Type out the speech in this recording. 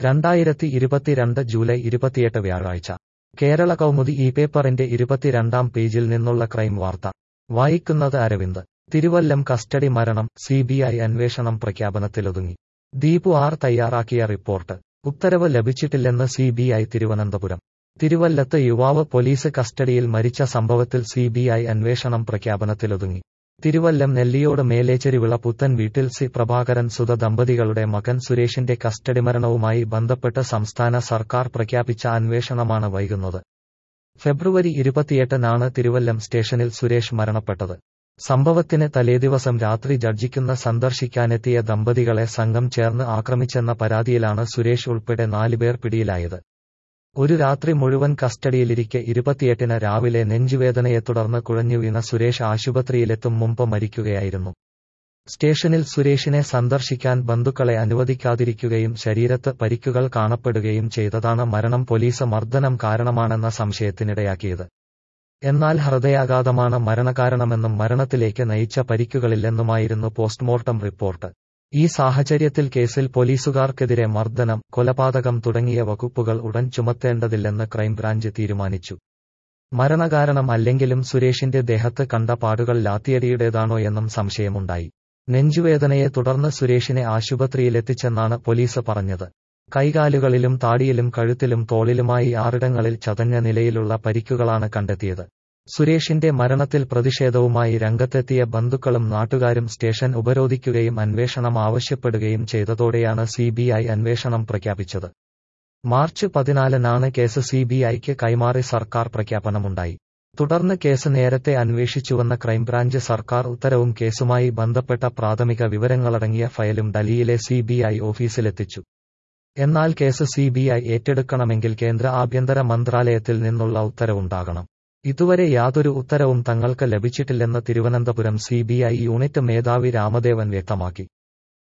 രണ്ടായിരത്തി ഇരുപത്തിരണ്ട് ജൂലൈ ഇരുപത്തിയെട്ട് വ്യാഴാഴ്ച കേരള കൗമുദി ഈ പേപ്പറിന്റെ ഇരുപത്തിരണ്ടാം പേജിൽ നിന്നുള്ള ക്രൈം വാർത്ത വായിക്കുന്നത് അരവിന്ദ് തിരുവല്ലം കസ്റ്റഡി മരണം സിബിഐ അന്വേഷണം പ്രഖ്യാപനത്തിലൊതുങ്ങി ദീപു ആർ തയ്യാറാക്കിയ റിപ്പോർട്ട് ഉത്തരവ് ലഭിച്ചിട്ടില്ലെന്ന് സിബിഐ തിരുവനന്തപുരം തിരുവല്ലത്ത് യുവാവ് പോലീസ് കസ്റ്റഡിയിൽ മരിച്ച സംഭവത്തിൽ സിബിഐ അന്വേഷണം പ്രഖ്യാപനത്തിലൊതുങ്ങി തിരുവല്ലം നെല്ലിയോട് മേലേച്ചെരിവിള പുത്തൻ വീട്ടിൽ സി പ്രഭാകരൻ സുധ ദമ്പതികളുടെ മകൻ സുരേഷിന്റെ കസ്റ്റഡി മരണവുമായി ബന്ധപ്പെട്ട് സംസ്ഥാന സർക്കാർ പ്രഖ്യാപിച്ച അന്വേഷണമാണ് വൈകുന്നത് ഫെബ്രുവരി ഇരുപത്തിയെട്ടിനാണ് തിരുവല്ലം സ്റ്റേഷനിൽ സുരേഷ് മരണപ്പെട്ടത് സംഭവത്തിന് തലേദിവസം രാത്രി ജഡ്ജിക്കുന്ന സന്ദർശിക്കാനെത്തിയ ദമ്പതികളെ സംഘം ചേർന്ന് ആക്രമിച്ചെന്ന പരാതിയിലാണ് സുരേഷ് ഉൾപ്പെടെ നാലുപേർ പിടിയിലായത് ഒരു രാത്രി മുഴുവൻ കസ്റ്റഡിയിലിരിക്കെ ഇരുപത്തിയെട്ടിന് രാവിലെ നെഞ്ചുവേദനയെ തുടർന്ന് കുഴഞ്ഞു വീണ സുരേഷ് ആശുപത്രിയിലെത്തും മുമ്പ് മരിക്കുകയായിരുന്നു സ്റ്റേഷനിൽ സുരേഷിനെ സന്ദർശിക്കാൻ ബന്ധുക്കളെ അനുവദിക്കാതിരിക്കുകയും ശരീരത്ത് പരിക്കുകൾ കാണപ്പെടുകയും ചെയ്തതാണ് മരണം പോലീസ് മർദ്ദനം കാരണമാണെന്ന സംശയത്തിനിടയാക്കിയത് എന്നാൽ ഹൃദയാഘാതമാണ് മരണകാരണമെന്നും മരണത്തിലേക്ക് നയിച്ച പരിക്കുകളില്ലെന്നുമായിരുന്നു പോസ്റ്റ്മോർട്ടം റിപ്പോർട്ട് ഈ സാഹചര്യത്തിൽ കേസിൽ പോലീസുകാർക്കെതിരെ മർദ്ദനം കൊലപാതകം തുടങ്ങിയ വകുപ്പുകൾ ഉടൻ ചുമത്തേണ്ടതില്ലെന്ന് ക്രൈംബ്രാഞ്ച് തീരുമാനിച്ചു മരണകാരണം അല്ലെങ്കിലും സുരേഷിന്റെ ദേഹത്ത് കണ്ട പാടുകൾ ലാത്തിയടിയുടേതാണോ എന്നും സംശയമുണ്ടായി നെഞ്ചുവേദനയെ തുടർന്ന് സുരേഷിനെ ആശുപത്രിയിലെത്തിച്ചെന്നാണ് പോലീസ് പറഞ്ഞത് കൈകാലുകളിലും താടിയിലും കഴുത്തിലും തോളിലുമായി ആറിടങ്ങളിൽ ചതഞ്ഞ നിലയിലുള്ള പരിക്കുകളാണ് കണ്ടെത്തിയത് സുരേഷിന്റെ മരണത്തിൽ പ്രതിഷേധവുമായി രംഗത്തെത്തിയ ബന്ധുക്കളും നാട്ടുകാരും സ്റ്റേഷൻ ഉപരോധിക്കുകയും അന്വേഷണം ആവശ്യപ്പെടുകയും ചെയ്തതോടെയാണ് സിബിഐ അന്വേഷണം പ്രഖ്യാപിച്ചത് മാർച്ച് പതിനാലിനാണ് കേസ് സിബിഐക്ക് കൈമാറി സർക്കാർ പ്രഖ്യാപനമുണ്ടായി തുടർന്ന് കേസ് നേരത്തെ അന്വേഷിച്ചുവെന്ന ക്രൈംബ്രാഞ്ച് സർക്കാർ ഉത്തരവും കേസുമായി ബന്ധപ്പെട്ട പ്രാഥമിക വിവരങ്ങളടങ്ങിയ ഫയലും ഡൽഹിയിലെ സിബിഐ ഓഫീസിലെത്തിച്ചു എന്നാൽ കേസ് സിബിഐ ഏറ്റെടുക്കണമെങ്കിൽ കേന്ദ്ര ആഭ്യന്തര മന്ത്രാലയത്തിൽ നിന്നുള്ള ഉത്തരവുണ്ടാകണം ഇതുവരെ യാതൊരു ഉത്തരവും തങ്ങൾക്ക് ലഭിച്ചിട്ടില്ലെന്ന് തിരുവനന്തപുരം സിബിഐ യൂണിറ്റ് മേധാവി രാമദേവൻ വ്യക്തമാക്കി